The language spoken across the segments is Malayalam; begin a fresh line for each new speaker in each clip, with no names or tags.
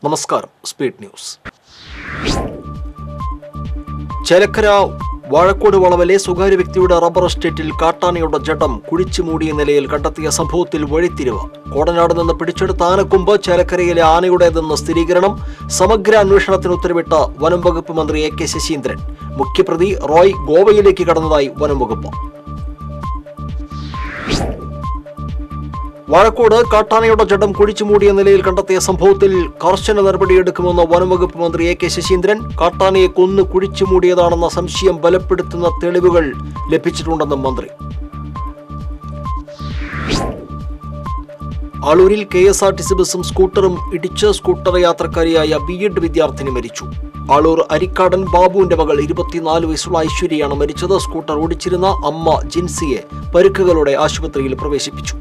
നമസ്കാരം സ്പീഡ് ന്യൂസ് ചേലക്കര വാഴക്കോട് വളവിലെ സ്വകാര്യ വ്യക്തിയുടെ റബ്ബർ എസ്റ്റേറ്റിൽ കാട്ടാനയുടെ ജഡം കുഴിച്ചു മൂടിയ നിലയിൽ കണ്ടെത്തിയ സംഭവത്തിൽ വഴിത്തിരിവ് കോടനാട് നിന്ന് പിടിച്ചെടുത്ത ആനക്കൊമ്പ് ചേലക്കരയിലെ ആനയുടേതെന്ന് സ്ഥിരീകരണം സമഗ്ര അന്വേഷണത്തിന് ഉത്തരവിട്ട വനം വകുപ്പ് മന്ത്രി എ കെ ശശീന്ദ്രൻ മുഖ്യപ്രതി റോയ് ഗോവയിലേക്ക് കടന്നതായി വനം വകുപ്പ് വാഴക്കോട് കാട്ടാനയുടെ ജഡം കുഴിച്ചു മൂടിയ നിലയിൽ കണ്ടെത്തിയ സംഭവത്തിൽ കർശന നടപടിയെടുക്കുമെന്ന് വനംവകുപ്പ് മന്ത്രി എ കെ ശശീന്ദ്രൻ കാട്ടാനയെ കൊന്നു കുഴിച്ചു മൂടിയതാണെന്ന സംശയം ബലപ്പെടുത്തുന്ന തെളിവുകൾ ലഭിച്ചിട്ടുണ്ടെന്നും മന്ത്രി ആളൂരിൽ K S R T C ബസും സ്കൂട്ടറും ഇടിച്ച് സ്കൂട്ടർ യാത്രക്കാരിയായ ബി എഡ് വിദ്യാർത്ഥിനി മരിച്ചു ആളൂർ അരിക്കാടൻ ബാബുവിന്റെ മകൾ ഇരുപത്തിനാല് വയസ്സുള്ള ഐശ്വര്യയാണ് മരിച്ചത് സ്കൂട്ടർ ഓടിച്ചിരുന്ന അമ്മ ജിൻസിയെ പരുക്കുകളോടെ ആശുപത്രിയിൽ പ്രവേശിപ്പിച്ചു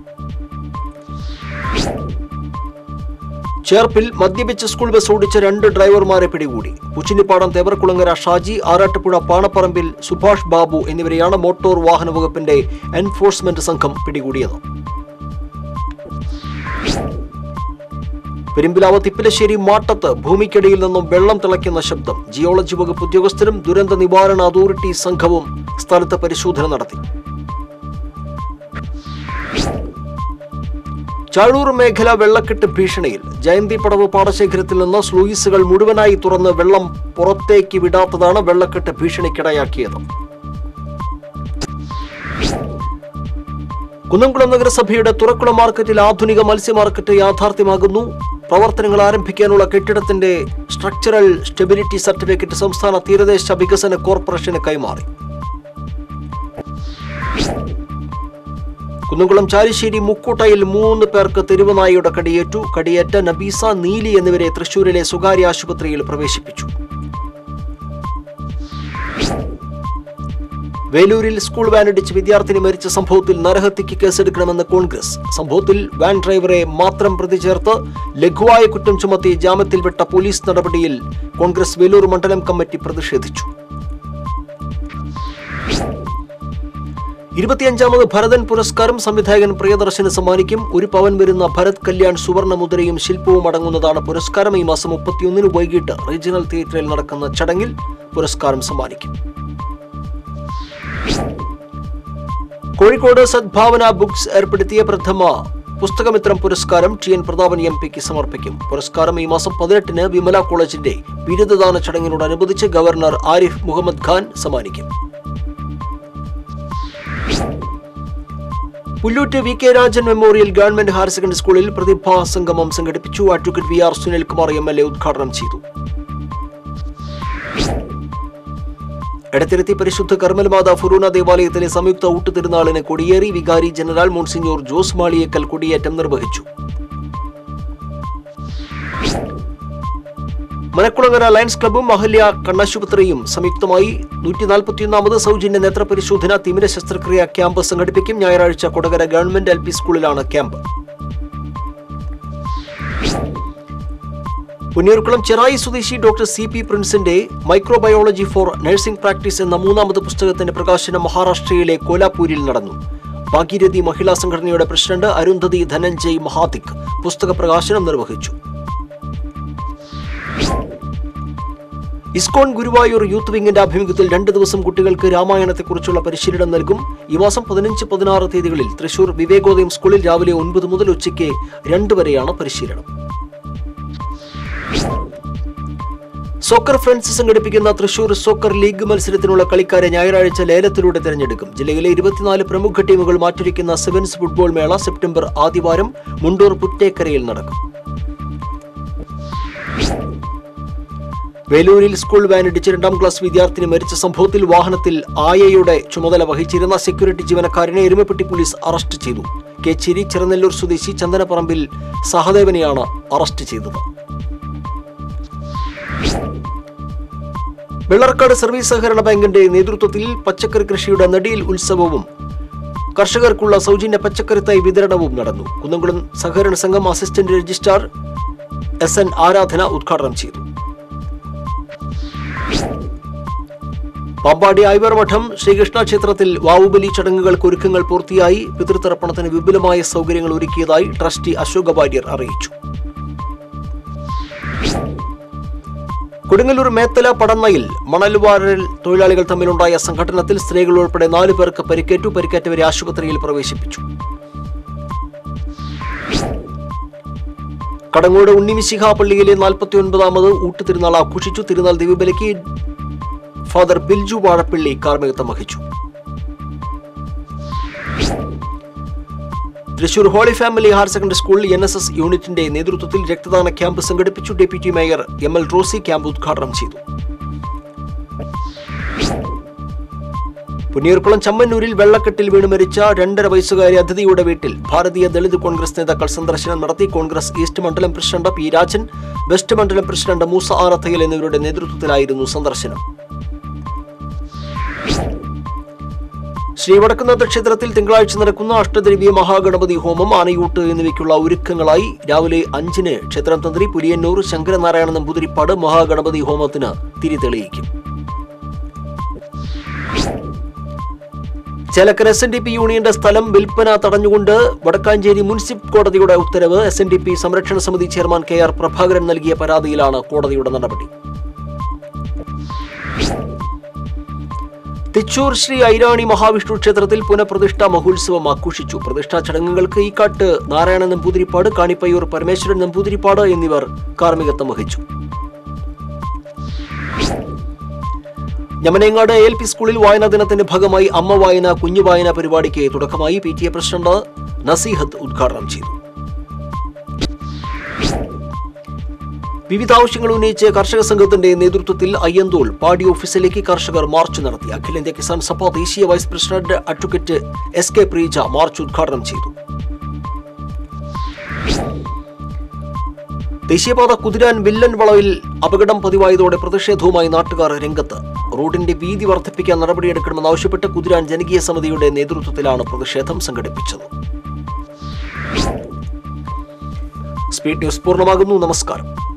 ചേർപ്പിൽ മദ്യപിച്ച് സ്കൂൾ ബസ് ഓടിച്ച രണ്ട് ഡ്രൈവർമാരെ പിടികൂടി പുച്ചിനിപ്പാടം തേവർക്കുളങ്ങര ഷാജി ആറാട്ടുപുഴ പാണപ്പറമ്പിൽ സുഭാഷ് ബാബു എന്നിവരെയാണ് മോട്ടോർ വാഹന വകുപ്പിന്റെ എൻഫോഴ്സ്മെന്റ് സംഘം പിടികൂടിയത് പെരുമ്പിലാവ് തിപ്പിലശ്ശേരി മാട്ടത്ത് ഭൂമിക്കടിയിൽ നിന്നും വെള്ളം തിളയ്ക്കുന്ന ശബ്ദം ജിയോളജി വകുപ്പ് ഉദ്യോഗസ്ഥരും ദുരന്ത നിവാരണ അതോറിറ്റി സംഘവും സ്ഥലത്ത് പരിശോധന നടത്തി ചാഴൂർ മേഖല വെള്ളക്കെട്ട് ഭീഷണിയിൽ ജയന്തി പടവ് പാടശേഖരത്തിൽ നിന്ന് സ്ലൂയിസുകൾ മുഴുവനായി തുറന്ന് വെള്ളം പുറത്തേക്ക് വിടാത്തതാണ് വെള്ളക്കെട്ട് ഭീഷണിക്കിടയാക്കിയത് കുന്നംകുളം നഗരസഭയുടെ തുറക്കുളം മാർക്കറ്റിൽ ആധുനിക മത്സ്യ മാർക്കറ്റ് യാഥാർത്ഥ്യമാകുന്നു പ്രവർത്തനങ്ങൾ ആരംഭിക്കാനുള്ള കെട്ടിടത്തിന്റെ സ്ട്രക്ചറൽ സ്റ്റെബിലിറ്റി സർട്ടിഫിക്കറ്റ് സംസ്ഥാന തീരദേശ വികസന കോർപ്പറേഷന് കൈമാറി കുന്നംകുളം ചാലിശ്ശേരി മുക്കൂട്ടയിൽ മൂന്ന് പേർക്ക് തെരുവുനായയുടെ കടിയേറ്റു കടിയേറ്റ നബീസ നീലി എന്നിവരെ തൃശൂരിലെ സ്വകാര്യ ആശുപത്രിയിൽ പ്രവേശിപ്പിച്ചു വേലൂരിൽ സ്കൂൾ വാൻ ഇടിച്ച് വിദ്യാർത്ഥിനി മരിച്ച സംഭവത്തിൽ നരഹത്യക്ക് കേസെടുക്കണമെന്ന് കോൺഗ്രസ് സംഭവത്തിൽ വാൻ ഡ്രൈവറെ മാത്രം പ്രതി ചേർത്ത് ലഘുവായ കുറ്റം ചുമത്തി ജാമ്യത്തിൽ വിട്ട പോലീസ് നടപടിയിൽ കോൺഗ്രസ് വേലൂർ മണ്ഡലം കമ്മിറ്റി പ്രതിഷേധിച്ചു ഇരുപത്തിയഞ്ചാമത് ഭരതൻ പുരസ്കാരം സംവിധായകൻ പ്രിയദർശന് സമ്മാനിക്കും ഒരു പവൻ വരുന്ന ഭരത് കല്യാൺ സുവർണ മുദ്രയും ശില്പവും അടങ്ങുന്നതാണ് പുരസ്കാരം ഈ മാസം മുപ്പത്തിയൊന്നിന് വൈകിട്ട് റീജിയണൽ തിയേറ്ററിൽ നടക്കുന്ന ചടങ്ങിൽ പുരസ്കാരം സമ്മാനിക്കും കോഴിക്കോട് സദ്ഭാവന ബുക്സ് ഏർപ്പെടുത്തിയ പ്രഥമ പുസ്തകമിത്രം പുരസ്കാരം ടി എൻ പ്രതാപൻ എം പിക്ക് സമർപ്പിക്കും പുരസ്കാരം ഈ മാസം പതിനെട്ടിന് വിമല കോളേജിന്റെ ബിരുദദാന ചടങ്ങിനോടനുബന്ധിച്ച് ഗവർണർ ആരിഫ് മുഹമ്മദ് ഖാൻ സമ്മാനിക്കും Pullut V K Rajan memorial government higher secondary സ്കൂളിൽ പ്രതിഭാ സംഗമം സംഘടിപ്പിച്ചു advocate V R Sunilkumar M L A ഉദ്ഘാടനം ചെയ്തു എടത്തിരുത്തി പരിശുദ്ധ കർമ്മൽമാത ഫുറൂന ദേവാലയത്തിലെ സംയുക്ത ഊട്ടുതിരുനാളിന് കൊടിയേറി വികാരി ജനറൽ മോൺസിഞ്ഞോർ ജോസ് മാളിയേക്കൽ കൊടിയേറ്റം നിർവഹിച്ചു മനക്കുളങ്ങര ലയൺസ് ക്ലബും അഹല്യ കണ്ണാശുപത്രിയും സംയുക്തമായി നൂറ്റി നാൽപ്പത്തിയൊന്നാമത് സൗജന്യ നേത്ര പരിശോധന തിമിര ശസ്ത്രക്രിയ ക്യാമ്പ് സംഘടിപ്പിക്കും ഞായറാഴ്ച കൊടകര ഗവൺമെന്റ് എൽ പി സ്കൂളിലാണ് ക്യാമ്പ് പുന്നൂർക്കുളം ചെറായി സ്വദേശി ഡോക്ടർ സി പി പ്രിൻസിന്റെ മൈക്രോബയോളജി ഫോർ നഴ്സിംഗ് പ്രാക്ടീസ് എന്ന മൂന്നാമത് പുസ്തകത്തിന്റെ പ്രകാശനം മഹാരാഷ്ട്രയിലെ കോലാപൂരിൽ നടന്നു ഭാഗീരഥി മഹിളാ സംഘടനയുടെ പ്രസിഡന്റ് അരുന്ധതി ധനഞ്ജയ് മഹാതിക് പുസ്തക പ്രകാശനം നിർവഹിച്ചു ഇസ്കോൺ ഗുരുവായൂർ യൂത്ത് വിങ്ങിന്റെ ആഭിമുഖ്യത്തിൽ രണ്ട് ദിവസം കുട്ടികൾക്ക് രാമായണത്തെക്കുറിച്ചുള്ള പരിശീലനം നൽകും ഈ മാസം പതിനഞ്ച് പതിനാറ് തീയതികളിൽ തൃശൂർ വിവേകോദയം സ്കൂളിൽ രാവിലെ ഒൻപത് മുതൽ ഉച്ചയ്ക്ക് രണ്ട് വരെയാണ് പരിശീലനം സോക്കർ ഫ്രണ്ട്സ് സംഘടിപ്പിക്കുന്ന തൃശൂർ സോക്കർ ലീഗ് മത്സരത്തിനുള്ള കളിക്കാരെ ഞായറാഴ്ച ലേലത്തിലൂടെ തിരഞ്ഞെടുക്കും ജില്ലയിലെ ഇരുപത്തിനാല് പ്രമുഖ ടീമുകൾ മാറ്റൊരുക്കുന്ന സെവൻസ് ഫുട്ബോൾ മേള സെപ്റ്റംബർ ആദ്യവാരം മുണ്ടൂർ പുറ്റേക്കരയിൽ നടക്കും വേലൂരിൽ സ്കൂൾ വാൻ ഇടിച്ച് രണ്ടാം ക്ലാസ് വിദ്യാർത്ഥിനി മരിച്ച സംഭവത്തിൽ വാഹനത്തിൽ ആയയുടെ ചുമതല വഹിച്ചിരുന്ന സെക്യൂരിറ്റി ജീവനക്കാരനെ എരുമപ്പെട്ടി പോലീസ് അറസ്റ്റ് ചെയ്തു കേച്ചേരി ചെറുനെല്ലൂർ സ്വദേശി ചന്ദനപ്പറമ്പിൽ സഹദേവനെയാണ് അറസ്റ്റ് ചെയ്തത് വെള്ളർക്കാട് സർവീസ് സഹകരണ ബാങ്കിന്റെ നേതൃത്വത്തിൽ പച്ചക്കറി കൃഷിയുടെ നടിയിൽ ഉത്സവവും കർഷകർക്കുള്ള സൗജന്യ പച്ചക്കറി തൈ വിതരണവും നടന്നു കുന്നംകുളം സഹകരണ സംഘം അസിസ്റ്റന്റ് രജിസ്ട്രാർ എസ് എൻ ആരാധന ഉദ്ഘാടനം ചെയ്തു പാമ്പാടി ഐവർ മഠം ശ്രീകൃഷ്ണ ക്ഷേത്രത്തിൽ വാവുബലി ചടങ്ങുകൾക്ക് ഒരുക്കങ്ങൾ പൂർത്തിയായി പിതൃതർപ്പണത്തിന് വിപുലമായ സൗകര്യങ്ങൾ ഒരുക്കിയതായി ട്രസ്റ്റി അശോക വാര്യർ അറിയിച്ചു കൊടുങ്ങല്ലൂർ മേത്തല പടന്നയിൽ മണൽവാരൽ തൊഴിലാളികൾ തമ്മിലുണ്ടായ സംഘടനത്തിൽ സ്ത്രീകൾ ഉൾപ്പെടെ നാലു പേർക്ക് പരിക്കേറ്റു പരിക്കേറ്റവരെ ആശുപത്രിയിൽ പ്രവേശിപ്പിച്ചു കടങ്ങോട് ഉണ്ണിമിശിഹ പള്ളിയിലെ നാൽപ്പത്തി ഒൻപതാമത് ഊട്ടുതിരുനാൾ ആഘോഷിച്ചു തിരുനാൾ ദിവ്യബലിക്ക് ഫാദർ ബിൽജു വാഴപ്പള്ളി കാർമ്മികത്വം വഹിച്ചു Thrissur holy family higher secondary school N S S യൂണിറ്റിന്റെ നേതൃത്വത്തിൽ രക്തദാന ക്യാമ്പ് സംഘടിപ്പിച്ചു deputy mayor M L Rosy camp ഉദ്ഘാടനം ചെയ്തു പുന്നീർക്കുളം ചമ്മന്നൂരിൽ വെള്ളക്കെട്ടിൽ വീണ് മരിച്ച രണ്ടര വയസ്സുകാരി അതിഥിയുടെ വീട്ടിൽ ഭാരതീയ ദളിത് കോൺഗ്രസ് നേതാക്കൾ സന്ദർശനം നടത്തി കോൺഗ്രസ് ഈസ്റ്റ് മണ്ഡലം പ്രസിഡന്റ് പി രാജൻ വെസ്റ്റ് മണ്ഡലം പ്രസിഡന്റ് മൂസ ആറത്തയ്യൽ എന്നിവരുടെ നേതൃത്വത്തിലായിരുന്നു സന്ദർശനം ശ്രീ വടക്കുന്നാഥ ക്ഷേത്രത്തിൽ തിങ്കളാഴ്ച നടക്കുന്ന അഷ്ടദ്രവ്യ മഹാഗണപതി ഹോമം ആനയൂട്ട് എന്നിവയ്ക്കുള്ള ഒരുക്കങ്ങളായി രാവിലെ അഞ്ചിന് ക്ഷേത്രം തന്ത്രി പുലിയന്നൂർ ശങ്കരനാരായണ നമ്പൂതിരിപ്പാട് മഹാഗണപതി ഹോമത്തിന് തിരി തെളിയിക്കും Chelakkara S N D P യൂണിയന്റെ സ്ഥലം വിൽപ്പന തടഞ്ഞുകൊണ്ട് വടക്കാഞ്ചേരി മുനിസിപ്പൽ കോടതിയുടെ ഉത്തരവ് എസ് എൻ ഡി പി സംരക്ഷണ സമിതി ചെയർമാൻ കെ ആർ പ്രഭാകരൻ നൽകിയ പരാതിയിലാണ് കോടതിയുടെ നടപടി തിച്ചൂർ ശ്രീ ഐരാണി മഹാവിഷ്ണു ക്ഷേത്രത്തിൽ പുനഃപ്രതിഷ്ഠാ മഹോത്സവം ആഘോഷിച്ചു പ്രതിഷ്ഠാ ചടങ്ങുകൾക്ക് ഈക്കാട്ട് നാരായണ നമ്പൂതിരിപ്പാട് കാണിപ്പയ്യൂർ പരമേശ്വരൻ നമ്പൂതിരിപ്പാട് എന്നിവർ കാർമ്മികത്വം വഹിച്ചു ഞമനേങ്ങാട് എൽ പി സ്കൂളിൽ വായനാ ദിനത്തിന്റെ ഭാഗമായി അമ്മ വായന കുഞ്ഞു വായന പരിപാടിക്ക് തുടക്കമായി P T A president Naseehath ഉദ്ഘാടനം ചെയ്തു വിവിധ ആവശ്യങ്ങൾ ഉന്നയിച്ച് കർഷക സംഘത്തിന്റെ നേതൃത്വത്തിൽ അയ്യന്തോൾ പാടി ഓഫീസിലേക്ക് കർഷകർ മാർച്ച് നടത്തി അഖിലേന്ത്യാ കിസാൻ സഭ ദേശീയ vice president advocate S K Preeja march ഉദ്ഘാടനം ചെയ്തു ദേശീയപാത കുതിരാൻ വില്ലൻ വളവിൽ അപകടം പതിവായതോടെ പ്രതിഷേധവുമായി നാട്ടുകാർ രംഗത്ത് റോഡിന്റെ വീതി വർദ്ധിപ്പിക്കാൻ നടപടിയെടുക്കണമെന്നാവശ്യപ്പെട്ട് കുതിരാൻ ജനകീയ സമിതിയുടെ നേതൃത്വത്തിലാണ് പ്രതിഷേധം സംഘടിപ്പിച്ചത് സ്പീഡ് ന്യൂസ് പൂർണ്ണമാകുന്നു നമസ്കാരം